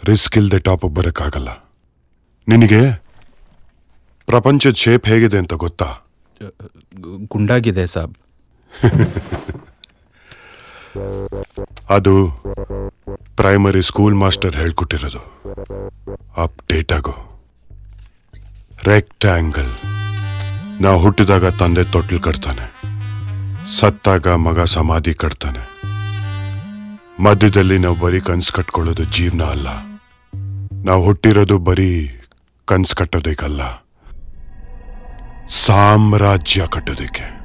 risk ಇಲ್ದೆ top ಬರೋಕ್ಕಾಗಲ್ಲ ನಿನಗೆ ಪ್ರಪಂಚದ ಶೇಪ್ ಹೇಗಿದೆ ಅಂತ ಗೊತ್ತಾ ಗು- ಗುಂಡಾಗಿದೆ ಸಾಬ್ ಅದು ಪ್ರೈಮರಿ ಸ್ಕೂಲ್ ಮಾಸ್ಟರ್ ಹೇಳ್ಕೊಟ್ಟಿರೋದು ಅಪ್ಡೇಟ್ ಆಗು ರೆಕ್ಟ್ಯಾಂಗಲ್ ನಾವು ಹುಟ್ಟಿದಾಗ ತಂದೆ ತೊಟ್ಲು ಕಟ್ತಾನೆ ಸತ್ತಾಗ ಮಗ ಸಮಾಧಿ ಕಟ್ತಾನೆ ಮಧ್ಯದಲ್ಲಿ ನಾವು ಬರೀ ಕನ್ಸು ಕಟ್ಕೊಳ್ಳೋದು ಜೀವನ ಅಲ್ಲ ನಾವು ಹುಟ್ಟಿರೋದು ಬರೀ ಕನ್ಸು ಕಟ್ಟೋದಕ್ಕಲ್ಲ ಸಾಮ್ರಾಜ್ಯ ಕಟ್ಟೋದಕ್ಕೆ